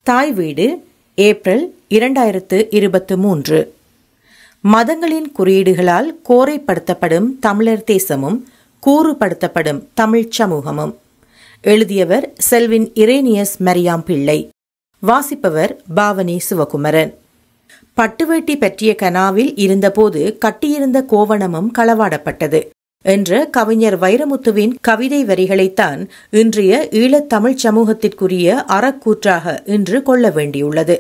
தாய் வீடு ஏப்ரல் இரண்டாயிரத்து இருபத்து மூன்று மதங்களின் குறியீடுகளால் கோரைப்படுத்தப்படும் தமிழர் தேசமும் கூறுபடுத்தப்படும் தமிழ்ச் சமூகமும் எழுதியவர் செல்வின் இரேனியஸ் மரியாம் பிள்ளை வாசிப்பவர் பாவனி சிவகுமரன் பட்டுவேட்டி பற்றிய கனாவில் இருந்தபோது கட்டியிருந்த கோவணமும் களவாடப்பட்டது என்ற கவிஞர் வைரமுத்துவின் கவிதை வரிகளைத்தான் இன்றைய ஈழத் தமிழ்ச் சமூகத்திற்குரிய அறக்கூற்றாக இன்று கொள்ள வேண்டியுள்ளது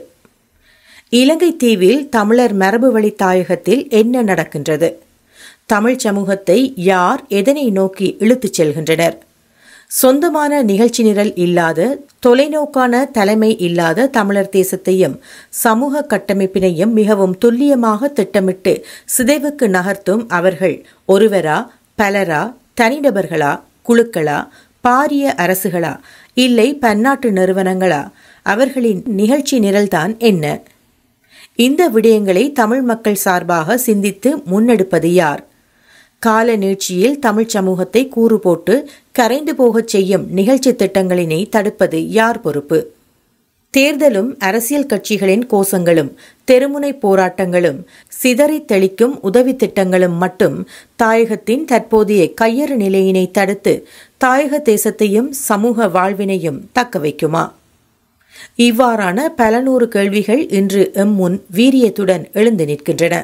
இலங்கை தீவில் தமிழர் மரபு வழி தாயகத்தில் என்ன நடக்கின்றது தமிழ் சமூகத்தை யார் எதனை நோக்கி இழுத்துச் செல்கின்றனர் சொந்தமான நிகழ்ச்சி நிரல் இல்லாத தொலைநோக்கான தலைமை இல்லாத தமிழர் தேசத்தையும் சமூக கட்டமைப்பினையும் மிகவும் துல்லியமாக திட்டமிட்டு சிதைவுக்கு நகர்த்தும் அவர்கள் ஒருவரா பலரா தனிநபர்களா குழுக்களா பாரிய அரசுகளா இல்லை பன்னாட்டு நிறுவனங்களா அவர்களின் நிகழ்ச்சி நிரல்தான் என்ன இந்த விடயங்களை தமிழ் மக்கள் சார்பாக சிந்தித்து முன்னெடுப்பது யார் கால நீட்சியில் தமிழ் சமூகத்தை கூறு போட்டு கரைந்து போகச் செய்யும் நிகழ்ச்சி திட்டங்களினை தடுப்பது யார் பொறுப்பு தேர்தலும் அரசியல் கட்சிகளின் கோஷங்களும் தெருமுனை போராட்டங்களும் சிதறி தெளிக்கும் உதவி திட்டங்களும் மட்டும் தாயகத்தின் தற்போதைய கையறு நிலையினை தடுத்து தாயக தேசத்தையும் சமூக வாழ்வினையும் தக்க வைக்குமா இவ்வாறான பல நூறு கேள்விகள் இன்று எம் முன் வீரியத்துடன் எழுந்து நிற்கின்றன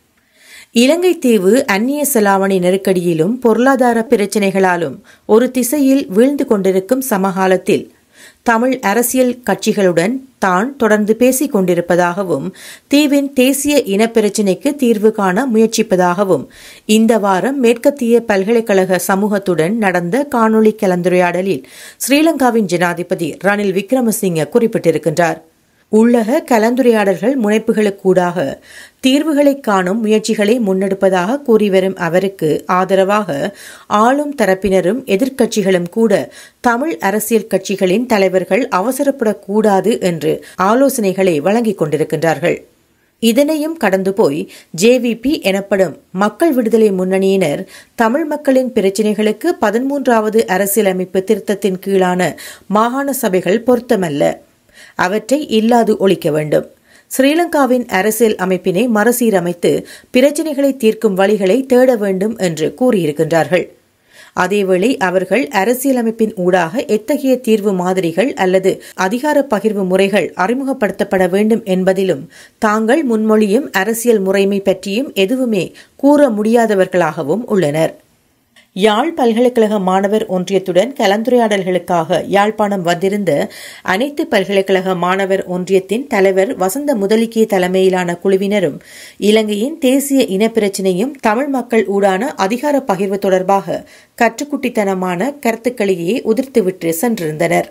இலங்கை தீவு அந்நிய செலாவணி நெருக்கடியிலும் பொருளாதார பிரச்சினைகளாலும் ஒரு திசையில் வீழ்ந்து கொண்டிருக்கும் சமகாலத்தில் தமிழ் அரசியல் கட்சிகளுடன் தான் தொடர்ந்து பேசிக் கொண்டிருப்பதாகவும் தீவின் தேசிய இனப்பிரச்சினைக்கு தீர்வு காண முயற்சிப்பதாகவும் இந்த வாரம் மேற்கத்திய பல்கலைக்கழக சமூகத்துடன் நடந்த காணொலி கலந்துரையாடலில் ஸ்ரீலங்காவின் ஜனாதிபதி ரணில் விக்ரமசிங்க குறிப்பிட்டிருக்கின்றார் உள்ளக கலந்துரையாடல்கள் முனைப்புகளுக்கூடாக தீர்வுகளை காணும் முயற்சிகளை முன்னெடுப்பதாக கூறிவரும் அவருக்கு ஆதரவாக ஆளும் தரப்பினரும் எதிர்க்கட்சிகளும் கூட தமிழ் அரசியல் கட்சிகளின் தலைவர்கள் அவசரப்படக்கூடாது என்று ஆலோசனைகளை வழங்கிக் கொண்டிருக்கின்றார்கள் இதனையும் கடந்து போய் ஜேவிபி எனப்படும் மக்கள் விடுதலை முன்னணியினர் தமிழ் மக்களின் பிரச்சினைகளுக்கு பதிமூன்றாவது அரசியலமைப்பு திருத்தத்தின் கீழான மாகாண சபைகள் பொருத்தமல்ல அவற்றை இல்லாது ஒழிக்க வேண்டும் ஸ்ரீலங்காவின் அரசியல் அமைப்பினை மறுசீரமைத்து பிரச்சினைகளை தீர்க்கும் வழிகளை தேட வேண்டும் என்று கூறியிருக்கின்றார்கள் அதேவேளை அவர்கள் அரசியலமைப்பின் ஊடாக எத்தகைய தீர்வு மாதிரிகள் அல்லது அதிகார பகிர்வு முறைகள் அறிமுகப்படுத்தப்பட வேண்டும் என்பதிலும் தாங்கள் முன்மொழியும் அரசியல் முறைமை பற்றியும் எதுவுமே கூற முடியாதவர்களாகவும் உள்ளனர் யாழ் பல்கலைக்கழக மாணவர் ஒன்றியத்துடன் கலந்துரையாடல்களுக்காக யாழ்ப்பாணம் வந்திருந்த அனைத்து பல்கலைக்கழக மாணவர் ஒன்றியத்தின் தலைவர் வசந்த முதலிக்கிய தலைமையிலான குழுவினரும் இலங்கையின் தேசிய இனப்பிரச்சினையும் தமிழ் மக்கள் ஊடான அதிகார பகிர்வு தொடர்பாக கற்றுக்குட்டித்தனமான கருத்துக்களையே உதிர்த்துவிட்டு சென்றிருந்தனர்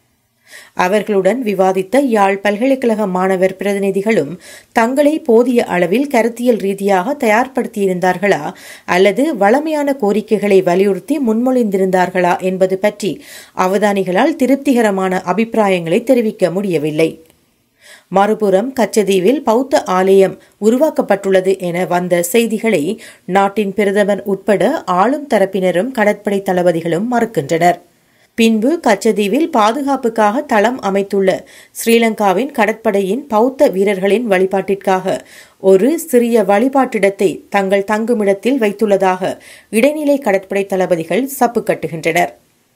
அவர்களுடன் விவாதித்த யாழ் பல்கலைக்கழக மாணவர் பிரதிநிதிகளும் தங்களை போதிய அளவில் கருத்தியல் ரீதியாக தயார்படுத்தியிருந்தார்களா அல்லது வளமையான கோரிக்கைகளை வலியுறுத்தி முன்மொழிந்திருந்தார்களா என்பது பற்றி அவதானிகளால் திருப்திகரமான அபிப்பிராயங்களை தெரிவிக்க முடியவில்லை மறுபுறம் கச்சதீவில் பௌத்த ஆலயம் உருவாக்கப்பட்டுள்ளது என வந்த செய்திகளை நாட்டின் பிரதமர் உட்பட ஆளும் தரப்பினரும் கடற்படை தளபதிகளும் மறுக்கின்றனர் பின்பு கச்சதீவில் பாதுகாப்புக்காக தளம் அமைத்துள்ள ஸ்ரீலங்காவின் கடற்படையின் பௌத்த வீரர்களின் வழிபாட்டிற்காக ஒரு சிறிய வழிபாட்டிடத்தை தங்கள் தங்குமிடத்தில் வைத்துள்ளதாக இடைநிலை கடற்படை தளபதிகள் சப்பு கட்டுகின்றனர்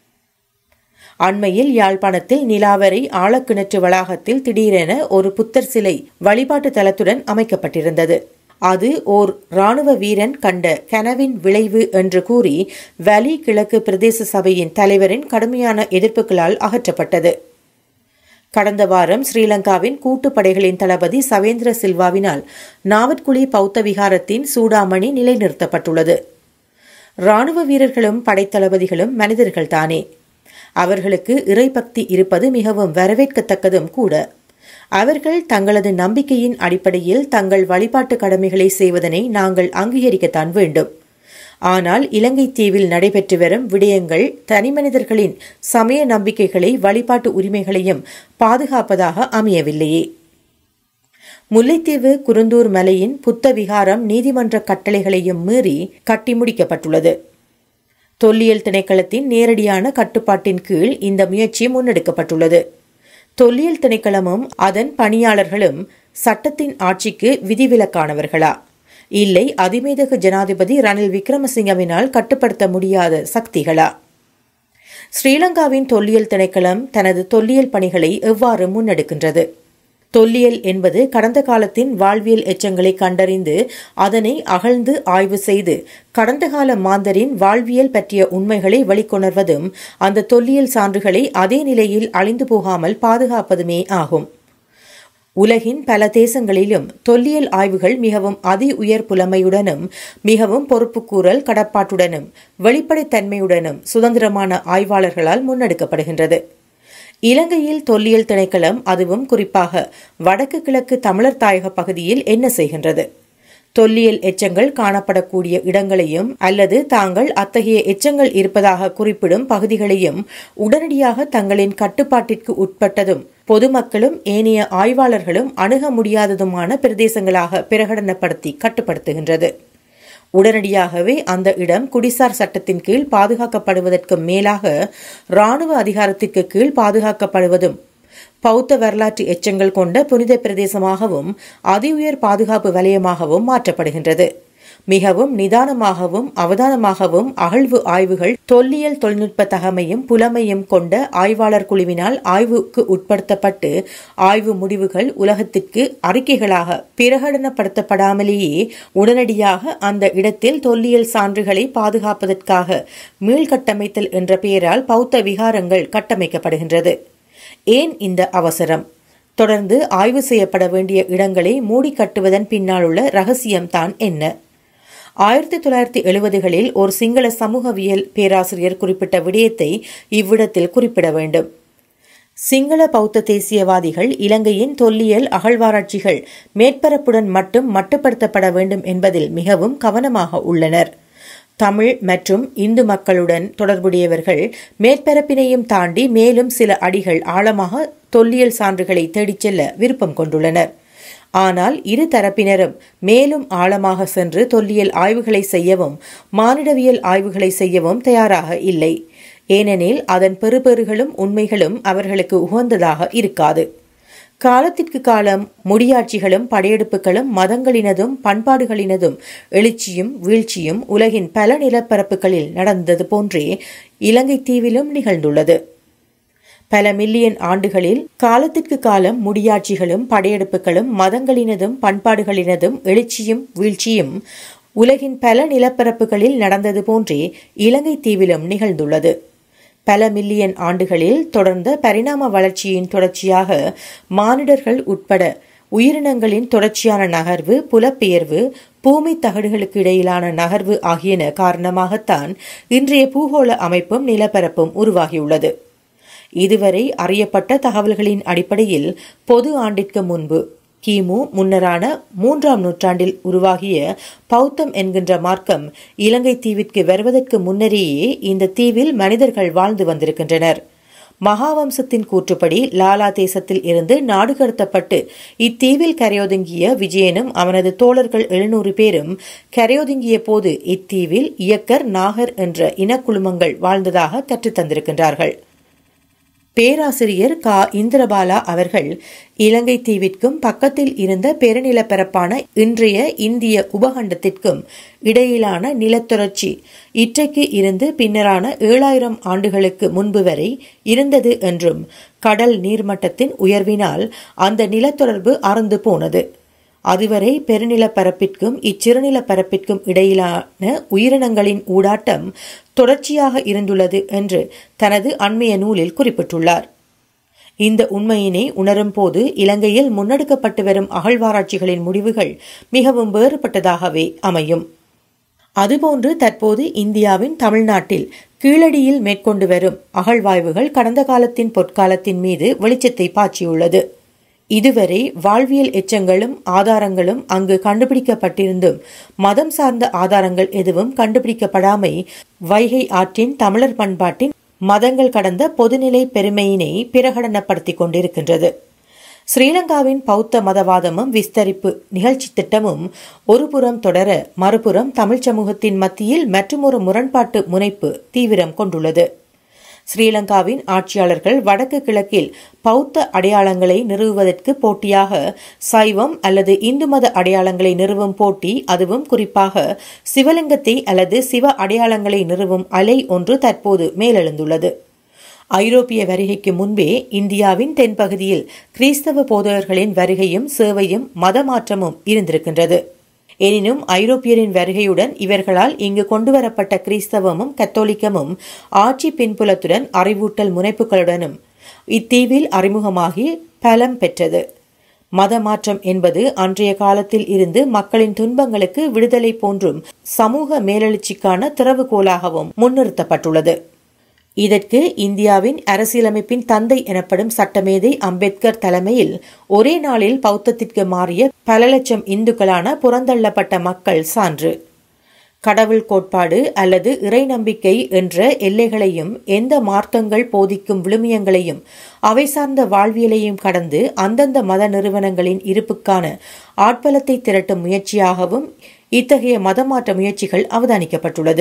அண்மையில் யாழ்ப்பாணத்தில் நிலாவரை ஆழக்கிணற்று வளாகத்தில் திடீரென ஒரு புத்தர் சிலை வழிபாட்டு தலத்துடன் அமைக்கப்பட்டிருந்தது அது ஓர் இராணுவ வீரன் கண்ட கனவின் விளைவு என்று கூறி வலி கிழக்கு பிரதேச சபையின் தலைவரின் கடுமையான எதிர்ப்புகளால் அகற்றப்பட்டது கடந்த வாரம் ஸ்ரீலங்காவின் கூட்டுப்படைகளின் தளபதி சவேந்திர சில்வாவினால் நாவற்குழி பௌத்த விகாரத்தின் சூடாமணி நிலைநிறுத்தப்பட்டுள்ளது இராணுவ வீரர்களும் படைத்தளபதிகளும் மனிதர்கள்தானே அவர்களுக்கு இறைபக்தி இருப்பது மிகவும் வரவேற்கத்தக்கதும் கூட அவர்கள் தங்களது நம்பிக்கையின் அடிப்படையில் தங்கள் வழிபாட்டு கடமைகளை செய்வதனை நாங்கள் அங்கீகரிக்கத்தான் வேண்டும் ஆனால் இலங்கை தீவில் நடைபெற்று வரும் விடயங்கள் தனிமனிதர்களின் சமய நம்பிக்கைகளை வழிபாட்டு உரிமைகளையும் பாதுகாப்பதாக அமையவில்லையே முல்லைத்தீவு குருந்தூர் மலையின் புத்த விகாரம் நீதிமன்ற கட்டளைகளையும் மீறி கட்டி முடிக்கப்பட்டுள்ளது தொல்லியல் திணைக்களத்தின் நேரடியான கட்டுப்பாட்டின் கீழ் இந்த முயற்சி முன்னெடுக்கப்பட்டுள்ளது தொல்லியல் திணைக்களமும் அதன் பணியாளர்களும் சட்டத்தின் ஆட்சிக்கு விதிவிலக்கானவர்களா இல்லை அதிமேதக ஜனாதிபதி ரணில் விக்ரமசிங்கவினால் கட்டுப்படுத்த முடியாத சக்திகளா ஸ்ரீலங்காவின் தொல்லியல் திணைக்களம் தனது தொல்லியல் பணிகளை எவ்வாறு முன்னெடுக்கின்றது தொல்லியல் என்பது கடந்த காலத்தின் வாழ்வியல் எச்சங்களை கண்டறிந்து அதனை அகழ்ந்து ஆய்வு செய்து கடந்த கால மாந்தரின் வாழ்வியல் பற்றிய உண்மைகளை வெளிக்கொணர்வதும் அந்த தொல்லியல் சான்றுகளை அதே நிலையில் அழிந்து போகாமல் பாதுகாப்பதுமே ஆகும் உலகின் பல தேசங்களிலும் தொல்லியல் ஆய்வுகள் மிகவும் அதி உயர் புலமையுடனும் மிகவும் பொறுப்புக்கூறல் கடப்பாட்டுடனும் வெளிப்படைத்தன்மையுடனும் சுதந்திரமான ஆய்வாளர்களால் முன்னெடுக்கப்படுகின்றது இலங்கையில் தொல்லியல் திணைக்களம் அதுவும் குறிப்பாக வடக்கு கிழக்கு தமிழர் தாயக பகுதியில் என்ன செய்கின்றது தொல்லியல் எச்சங்கள் காணப்படக்கூடிய இடங்களையும் அல்லது தாங்கள் அத்தகைய எச்சங்கள் இருப்பதாக குறிப்பிடும் பகுதிகளையும் உடனடியாக தங்களின் கட்டுப்பாட்டிற்கு உட்பட்டதும் பொதுமக்களும் ஏனைய ஆய்வாளர்களும் அணுக முடியாததுமான பிரதேசங்களாக பிரகடனப்படுத்தி கட்டுப்படுத்துகின்றது உடனடியாகவே அந்த இடம் குடிசார் சட்டத்தின் கீழ் பாதுகாக்கப்படுவதற்கு மேலாக இராணுவ அதிகாரத்திற்கு கீழ் பாதுகாக்கப்படுவதும் பௌத்த வரலாற்று எச்சங்கள் கொண்ட புனித பிரதேசமாகவும் அதி உயர் பாதுகாப்பு வலயமாகவும் மாற்றப்படுகின்றது மிகவும் நிதானமாகவும் அவதானமாகவும் அகழ்வு ஆய்வுகள் தொல்லியல் தொழில்நுட்ப தகமையும் புலமையும் கொண்ட ஆய்வாளர் குழுவினால் ஆய்வுக்கு உட்படுத்தப்பட்டு ஆய்வு முடிவுகள் உலகத்திற்கு அறிக்கைகளாக பிரகடனப்படுத்தப்படாமலேயே உடனடியாக அந்த இடத்தில் தொல்லியல் சான்றுகளை பாதுகாப்பதற்காக மீள்கட்டமைத்தல் என்ற பெயரால் பௌத்த விகாரங்கள் கட்டமைக்கப்படுகின்றது ஏன் இந்த அவசரம் தொடர்ந்து ஆய்வு செய்யப்பட வேண்டிய இடங்களை மூடி கட்டுவதன் பின்னாலுள்ள ரகசியம்தான் என்ன ஆயிரத்தி தொள்ளாயிரத்தி எழுபதுகளில் ஒரு சிங்கள சமூகவியல் பேராசிரியர் குறிப்பிட்ட விடயத்தை இவ்விடத்தில் குறிப்பிட வேண்டும் சிங்கள பௌத்த தேசியவாதிகள் இலங்கையின் தொல்லியல் அகழ்வாராய்ச்சிகள் மேற்பரப்புடன் மட்டும் மட்டுப்படுத்தப்பட வேண்டும் என்பதில் மிகவும் கவனமாக உள்ளனர் தமிழ் மற்றும் இந்து மக்களுடன் தொடர்புடையவர்கள் மேற்பரப்பினையும் தாண்டி மேலும் சில அடிகள் ஆழமாக தொல்லியல் சான்றுகளை தேடிச் செல்ல விருப்பம் கொண்டுள்ளனர் ஆனால் இரு தரப்பினரும் மேலும் ஆழமாக சென்று தொல்லியல் ஆய்வுகளை செய்யவும் மானிடவியல் ஆய்வுகளை செய்யவும் தயாராக இல்லை ஏனெனில் அதன் பெறுபெறுகளும் உண்மைகளும் அவர்களுக்கு உகந்ததாக இருக்காது காலத்திற்கு காலம் முடியாட்சிகளும் படையெடுப்புகளும் மதங்களினதும் பண்பாடுகளினதும் எழுச்சியும் வீழ்ச்சியும் உலகின் பல நிலப்பரப்புகளில் நடந்தது போன்றே இலங்கை தீவிலும் நிகழ்ந்துள்ளது பல மில்லியன் ஆண்டுகளில் காலத்திற்கு காலம் முடியாட்சிகளும் படையெடுப்புகளும் மதங்களினதும் பண்பாடுகளினதும் எழுச்சியும் வீழ்ச்சியும் உலகின் பல நிலப்பரப்புகளில் நடந்தது போன்றே இலங்கை தீவிலும் நிகழ்ந்துள்ளது பல மில்லியன் ஆண்டுகளில் தொடர்ந்த பரிணாம வளர்ச்சியின் தொடர்ச்சியாக மானிடர்கள் உட்பட உயிரினங்களின் தொடர்ச்சியான நகர்வு புலப்பெயர்வு பூமி தகடுகளுக்கு இடையிலான நகர்வு ஆகியன காரணமாகத்தான் இன்றைய பூகோள அமைப்பும் நிலப்பரப்பும் உருவாகியுள்ளது இதுவரை அறியப்பட்ட தகவல்களின் அடிப்படையில் பொது ஆண்டிற்கு முன்பு கிமு முன்னரான மூன்றாம் நூற்றாண்டில் உருவாகிய பௌத்தம் என்கின்ற மார்க்கம் இலங்கை தீவிற்கு வருவதற்கு முன்னரேயே இந்த தீவில் மனிதர்கள் வாழ்ந்து வந்திருக்கின்றனர் மகாவம்சத்தின் கூற்றுப்படி லாலா தேசத்தில் இருந்து நாடு கடத்தப்பட்டு இத்தீவில் கரையொதுங்கிய விஜயனும் அவனது தோழர்கள் எழுநூறு பேரும் கரையொதுங்கிய போது இத்தீவில் இயக்கர் நாகர் என்ற இனக்குழுமங்கள் வாழ்ந்ததாக கற்றுத் தந்திருக்கின்றார்கள் பேராசிரியர் கா இந்திரபாலா அவர்கள் இலங்கை தீவிற்கும் பக்கத்தில் இருந்த பெருநிலப்பரப்பான இன்றைய இந்திய உபகண்டத்திற்கும் இடையிலான நிலத்தொடர்ச்சி இற்றைக்கு இருந்து பின்னரான ஏழாயிரம் ஆண்டுகளுக்கு முன்பு வரை இருந்தது என்றும் கடல் நீர்மட்டத்தின் உயர்வினால் அந்த நிலத்தொடர்பு அறந்து போனது அதுவரை பெருநிலப்பரப்பிற்கும் இச்சிறுநிலப்பரப்பிற்கும் இடையிலான உயிரினங்களின் ஊடாட்டம் தொடர்ச்சியாக இருந்துள்ளது என்று தனது அண்மைய நூலில் குறிப்பிட்டுள்ளார் இந்த உண்மையினை உணரும் போது இலங்கையில் முன்னெடுக்கப்பட்டு வரும் அகழ்வாராய்ச்சிகளின் முடிவுகள் மிகவும் வேறுபட்டதாகவே அமையும் அதுபோன்று தற்போது இந்தியாவின் தமிழ்நாட்டில் கீழடியில் மேற்கொண்டு வரும் அகழ்வாய்வுகள் கடந்த காலத்தின் பொற்காலத்தின் மீது வெளிச்சத்தை பாய்ச்சியுள்ளது இதுவரை வாழ்வியல் எச்சங்களும் ஆதாரங்களும் அங்கு கண்டுபிடிக்கப்பட்டிருந்தும் மதம் சார்ந்த ஆதாரங்கள் எதுவும் கண்டுபிடிக்கப்படாமை வைகை ஆற்றின் தமிழர் பண்பாட்டின் மதங்கள் கடந்த பொதுநிலை பெருமையினை பிரகடனப்படுத்திக் கொண்டிருக்கின்றது ஸ்ரீலங்காவின் பௌத்த மதவாதமும் விஸ்தரிப்பு நிகழ்ச்சி திட்டமும் ஒருபுறம் தொடர மறுபுறம் தமிழ் சமூகத்தின் மத்தியில் மற்றுமொரு முரண்பாட்டு முனைப்பு தீவிரம் கொண்டுள்ளது ஸ்ரீலங்காவின் ஆட்சியாளர்கள் வடக்கு கிழக்கில் பௌத்த அடையாளங்களை நிறுவுவதற்கு போட்டியாக சைவம் அல்லது இந்து மத அடையாளங்களை நிறுவும் போட்டி அதுவும் குறிப்பாக சிவலிங்கத்தை அல்லது சிவ அடையாளங்களை நிறுவும் அலை ஒன்று தற்போது மேலெழுந்துள்ளது ஐரோப்பிய வருகைக்கு முன்பே இந்தியாவின் தென்பகுதியில் கிறிஸ்தவ போதகர்களின் வருகையும் சேவையும் மதமாற்றமும் இருந்திருக்கின்றது எனினும் ஐரோப்பியரின் வருகையுடன் இவர்களால் இங்கு கொண்டுவரப்பட்ட கிறிஸ்தவமும் கத்தோலிக்கமும் ஆட்சி பின்புலத்துடன் அறிவூட்டல் முனைப்புகளுடனும் இத்தீவில் அறிமுகமாகி பலம் பெற்றது மதமாற்றம் என்பது அன்றைய காலத்தில் இருந்து மக்களின் துன்பங்களுக்கு விடுதலை போன்றும் சமூக மேலெழுச்சிக்கான திறவுகோலாகவும் முன்னிறுத்தப்பட்டுள்ளது இதற்கு இந்தியாவின் அரசியலமைப்பின் தந்தை எனப்படும் சட்டமேதை அம்பேத்கர் தலைமையில் ஒரே நாளில் பௌத்தத்திற்கு மாறிய பல லட்சம் இந்துக்களான புறந்தள்ளப்பட்ட மக்கள் சான்று கடவுள் கோட்பாடு அல்லது இறை நம்பிக்கை என்ற எல்லைகளையும் எந்த மார்க்கங்கள் போதிக்கும் விழுமியங்களையும் அவை சார்ந்த வாழ்வியலையும் கடந்து அந்தந்த மத நிறுவனங்களின் இருப்புக்கான ஆட்பலத்தை திரட்டும் முயற்சியாகவும் இத்தகைய மதமாற்ற முயற்சிகள் அவதானிக்கப்பட்டுள்ளது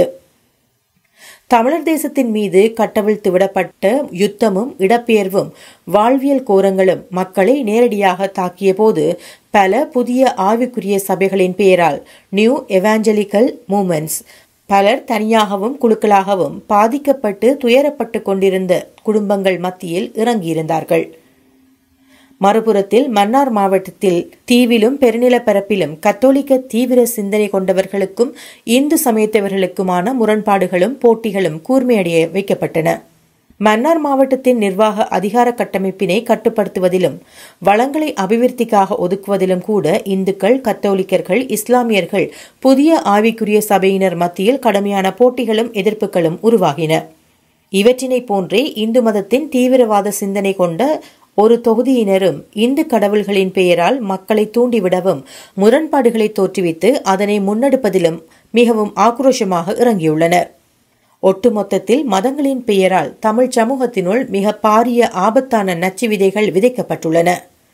தமிழர் தேசத்தின் மீது கட்டவிழ்த்து விடப்பட்ட யுத்தமும் இடப்பெயர்வும் வாழ்வியல் கோரங்களும் மக்களை நேரடியாக தாக்கிய போது பல புதிய ஆய்வுக்குரிய சபைகளின் பெயரால் நியூ எவாஞ்சலிக்கல் மூமெண்ட்ஸ் பலர் தனியாகவும் குழுக்களாகவும் பாதிக்கப்பட்டு துயரப்பட்டு கொண்டிருந்த குடும்பங்கள் மத்தியில் இறங்கியிருந்தார்கள் மறுபுறத்தில் மன்னார் மாவட்டத்தில் தீவிலும் பெருநிலப்பரப்பிலும் கத்தோலிக்க தீவிர சிந்தனை கொண்டவர்களுக்கும் இந்து சமயத்தவர்களுக்குமான முரண்பாடுகளும் போட்டிகளும் கூர்மையடைய வைக்கப்பட்டன மன்னார் மாவட்டத்தின் நிர்வாக அதிகார கட்டமைப்பினை கட்டுப்படுத்துவதிலும் வளங்களை அபிவிருத்திக்காக ஒதுக்குவதிலும் கூட இந்துக்கள் கத்தோலிக்கர்கள் இஸ்லாமியர்கள் புதிய ஆவிக்குரிய சபையினர் மத்தியில் கடுமையான போட்டிகளும் எதிர்ப்புகளும் உருவாகின இவற்றினை போன்றே இந்து மதத்தின் தீவிரவாத சிந்தனை கொண்ட ஒரு தொகுதியினரும் இந்து கடவுள்களின் பெயரால் மக்களை தூண்டிவிடவும் முரண்பாடுகளை தோற்றுவித்து அதனை முன்னெடுப்பதிலும் மிகவும் ஆக்ரோஷமாக இறங்கியுள்ளனர் ஒட்டுமொத்தத்தில் மதங்களின் பெயரால் தமிழ் சமூகத்தினுள் மிக பாரிய ஆபத்தான நச்சு விதைகள் விதைக்கப்பட்டுள்ளன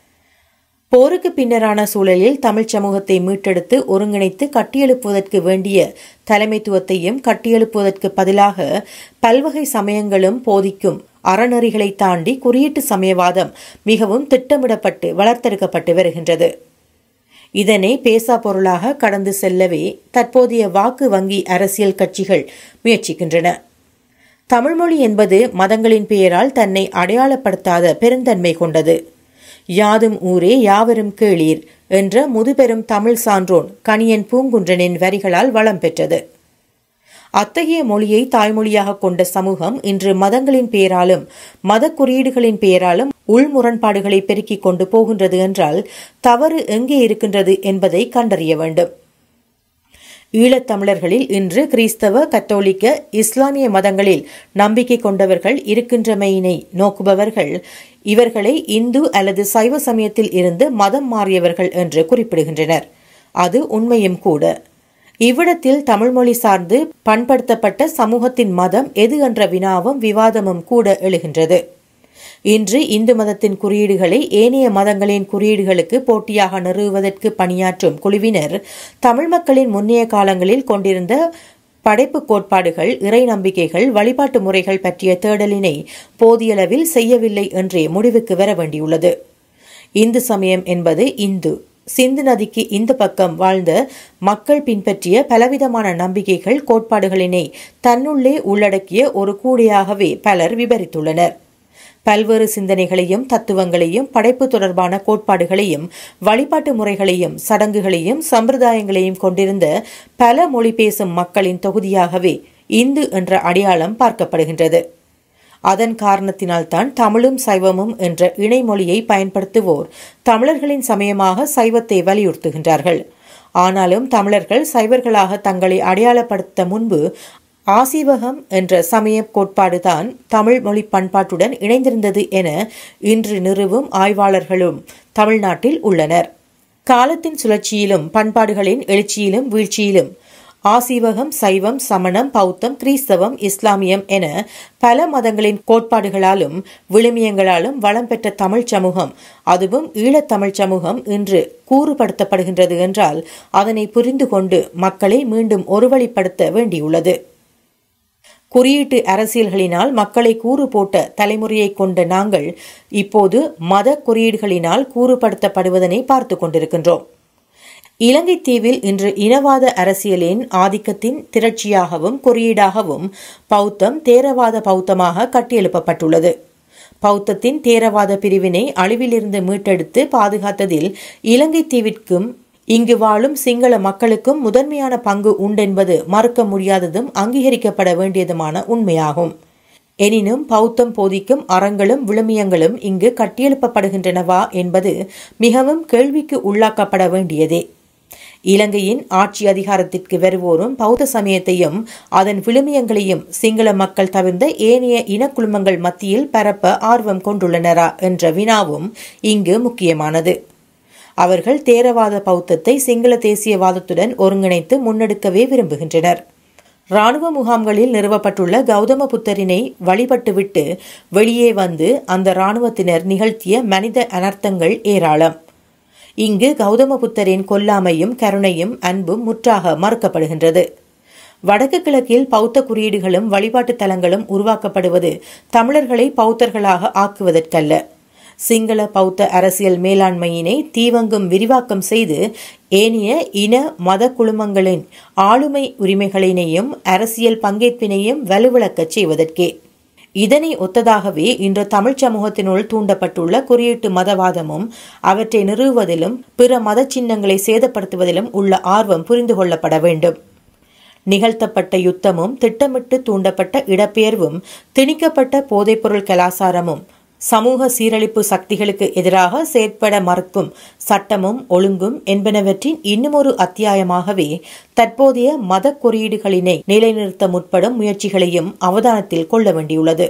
போருக்கு பின்னரான சூழலில் தமிழ் சமூகத்தை மீட்டெடுத்து ஒருங்கிணைத்து கட்டியெழுப்புவதற்கு வேண்டிய தலைமைத்துவத்தையும் கட்டியெழுப்புவதற்கு பதிலாக பல்வகை சமயங்களும் போதிக்கும் அறநெறிகளை தாண்டி குறியீட்டு சமயவாதம் மிகவும் திட்டமிடப்பட்டு வளர்த்தெடுக்கப்பட்டு வருகின்றது இதனை பேசா பொருளாக கடந்து செல்லவே தற்போதைய வாக்கு வங்கி அரசியல் கட்சிகள் முயற்சிக்கின்றன தமிழ்மொழி என்பது மதங்களின் பெயரால் தன்னை அடையாளப்படுத்தாத பெருந்தன்மை கொண்டது யாதும் ஊரே யாவரும் கேளீர் என்ற முதுபெரும் தமிழ் சான்றோன் கணியன் பூங்குன்றனின் வரிகளால் வளம் பெற்றது அத்தகைய மொழியை தாய்மொழியாக கொண்ட சமூகம் இன்று மதங்களின் பெயராலும் மத குறியீடுகளின் பெயராலும் உள் முரண்பாடுகளை பெருக்கிக் கொண்டு போகின்றது என்றால் தவறு எங்கே இருக்கின்றது என்பதை கண்டறிய வேண்டும் ஈழத்தமிழர்களில் இன்று கிறிஸ்தவ கத்தோலிக்க இஸ்லாமிய மதங்களில் நம்பிக்கை கொண்டவர்கள் இருக்கின்றமையினை நோக்குபவர்கள் இவர்களை இந்து அல்லது சைவ சமயத்தில் இருந்து மதம் மாறியவர்கள் என்று குறிப்பிடுகின்றனர் அது உண்மையும் கூட இவ்விடத்தில் தமிழ்மொழி சார்ந்து பண்படுத்தப்பட்ட சமூகத்தின் மதம் எது என்ற வினாவும் விவாதமும் கூட எழுகின்றது இன்று இந்து மதத்தின் குறியீடுகளை ஏனைய மதங்களின் குறியீடுகளுக்கு போட்டியாக நிறுவுவதற்கு பணியாற்றும் குழுவினர் தமிழ் மக்களின் முன்னைய காலங்களில் கொண்டிருந்த படைப்பு கோட்பாடுகள் இறை நம்பிக்கைகள் வழிபாட்டு முறைகள் பற்றிய தேடலினை போதியளவில் செய்யவில்லை என்றே முடிவுக்கு வர வேண்டியுள்ளது இந்து சமயம் என்பது இந்து சிந்து நதிக்கு இந்த பக்கம் வாழ்ந்த மக்கள் பின்பற்றிய பலவிதமான நம்பிக்கைகள் கோட்பாடுகளினை தன்னுள்ளே உள்ளடக்கிய ஒரு கூடையாகவே பலர் விவரித்துள்ளனர் பல்வேறு சிந்தனைகளையும் தத்துவங்களையும் படைப்பு தொடர்பான கோட்பாடுகளையும் வழிபாட்டு முறைகளையும் சடங்குகளையும் சம்பிரதாயங்களையும் கொண்டிருந்த பல மொழி பேசும் மக்களின் தொகுதியாகவே இந்து என்ற அடையாளம் பார்க்கப்படுகின்றது அதன் காரணத்தினால்தான் தமிழும் சைவமும் என்ற இணைமொழியை பயன்படுத்துவோர் தமிழர்களின் சமயமாக சைவத்தை வலியுறுத்துகின்றார்கள் ஆனாலும் தமிழர்கள் சைவர்களாக தங்களை அடையாளப்படுத்த முன்பு ஆசீவகம் என்ற சமய கோட்பாடுதான் தமிழ் மொழி பண்பாட்டுடன் இணைந்திருந்தது என இன்று நிறுவும் ஆய்வாளர்களும் தமிழ்நாட்டில் உள்ளனர் காலத்தின் சுழற்சியிலும் பண்பாடுகளின் எழுச்சியிலும் வீழ்ச்சியிலும் ஆசீவகம் சைவம் சமணம் பௌத்தம் கிறிஸ்தவம் இஸ்லாமியம் என பல மதங்களின் கோட்பாடுகளாலும் விழுமியங்களாலும் வளம் பெற்ற தமிழ் சமூகம் அதுவும் ஈழத்தமிழ் சமூகம் இன்று கூறுபடுத்தப்படுகின்றது என்றால் அதனை புரிந்து கொண்டு மக்களை மீண்டும் ஒருவழிப்படுத்த வேண்டியுள்ளது குறியீட்டு அரசியல்களினால் மக்களை கூறு போட்ட தலைமுறையை கொண்ட நாங்கள் இப்போது மத குறியீடுகளினால் கூறுபடுத்தப்படுவதனை பார்த்து கொண்டிருக்கின்றோம் இலங்கை தீவில் இன்று இனவாத அரசியலின் ஆதிக்கத்தின் திரட்சியாகவும் குறியீடாகவும் பௌத்தம் தேரவாத பௌத்தமாக கட்டியெழுப்பப்பட்டுள்ளது பௌத்தத்தின் தேரவாத பிரிவினை அழிவிலிருந்து மீட்டெடுத்து பாதுகாத்ததில் இலங்கை தீவிற்கும் இங்கு வாழும் சிங்கள மக்களுக்கும் முதன்மையான பங்கு உண்டென்பது மறுக்க முடியாததும் அங்கீகரிக்கப்பட வேண்டியதுமான உண்மையாகும் எனினும் பௌத்தம் போதிக்கும் அறங்களும் விழுமியங்களும் இங்கு கட்டியெழுப்பப்படுகின்றனவா என்பது மிகவும் கேள்விக்கு உள்ளாக்கப்பட வேண்டியதே இலங்கையின் ஆட்சி அதிகாரத்திற்கு வருவோரும் பௌத்த சமயத்தையும் அதன் விழுமியங்களையும் சிங்கள மக்கள் தவிர்ந்த ஏனைய இனக்குழுமங்கள் மத்தியில் பரப்ப ஆர்வம் கொண்டுள்ளனரா என்ற வினாவும் இங்கு முக்கியமானது அவர்கள் தேரவாத பௌத்தத்தை சிங்கள தேசியவாதத்துடன் ஒருங்கிணைத்து முன்னெடுக்கவே விரும்புகின்றனர் இராணுவ முகாம்களில் நிறுவப்பட்டுள்ள கௌதம புத்தரினை வழிபட்டுவிட்டு வெளியே வந்து அந்த இராணுவத்தினர் நிகழ்த்திய மனித அனர்த்தங்கள் ஏராளம் இங்கு கௌதம புத்தரின் கொல்லாமையும் கருணையும் அன்பும் முற்றாக மறுக்கப்படுகின்றது வடக்கு கிழக்கில் பௌத்த குறியீடுகளும் வழிபாட்டுத் தலங்களும் உருவாக்கப்படுவது தமிழர்களை பௌத்தர்களாக ஆக்குவதற்கல்ல சிங்கள பௌத்த அரசியல் மேலாண்மையினை தீவங்கும் விரிவாக்கம் செய்து ஏனைய இன மத குழுமங்களின் ஆளுமை உரிமைகளினையும் அரசியல் பங்கேற்பினையும் வலுவிழக்கச் செய்வதற்கே இதனை ஒத்ததாகவே இன்று தமிழ் சமூகத்தினுள் தூண்டப்பட்டுள்ள குறியீட்டு மதவாதமும் அவற்றை நிறுவுவதிலும் பிற மத சின்னங்களை சேதப்படுத்துவதிலும் உள்ள ஆர்வம் புரிந்து கொள்ளப்பட வேண்டும் நிகழ்த்தப்பட்ட யுத்தமும் திட்டமிட்டு தூண்டப்பட்ட இடப்பெயர்வும் திணிக்கப்பட்ட போதைப்பொருள் கலாசாரமும் சமூக சீரழிப்பு சக்திகளுக்கு எதிராக செயற்பட மறுக்கும் சட்டமும் ஒழுங்கும் என்பனவற்றின் இன்னுமொரு அத்தியாயமாகவே தற்போதைய மத குறியீடுகளினை நிலைநிறுத்த முற்படும் முயற்சிகளையும் அவதானத்தில் கொள்ள வேண்டியுள்ளது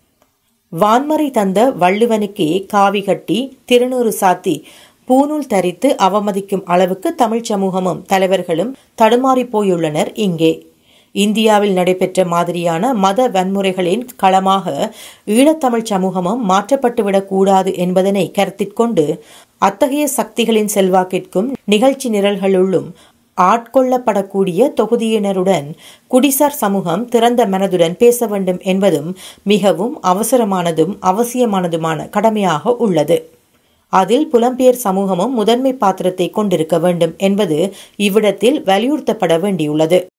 வான்மறை தந்த வள்ளுவனுக்கே காவி கட்டி திருநூறு சாத்தி பூநூல் தரித்து அவமதிக்கும் அளவுக்கு தமிழ் சமூகமும் தலைவர்களும் தடுமாறி போயுள்ளனர் இங்கே இந்தியாவில் நடைபெற்ற மாதிரியான மத வன்முறைகளின் களமாக ஈழத்தமிழ் சமூகமும் மாற்றப்பட்டுவிடக் கூடாது என்பதனை கருத்திற்கொண்டு அத்தகைய சக்திகளின் செல்வாக்கிற்கும் நிகழ்ச்சி நிரல்களுள்ளும் ஆட்கொள்ளப்படக்கூடிய தொகுதியினருடன் குடிசார் சமூகம் திறந்த மனதுடன் பேச வேண்டும் என்பதும் மிகவும் அவசரமானதும் அவசியமானதுமான கடமையாக உள்ளது அதில் புலம்பெயர் சமூகமும் முதன்மை பாத்திரத்தை கொண்டிருக்க வேண்டும் என்பது இவ்விடத்தில் வலியுறுத்தப்பட வேண்டியுள்ளது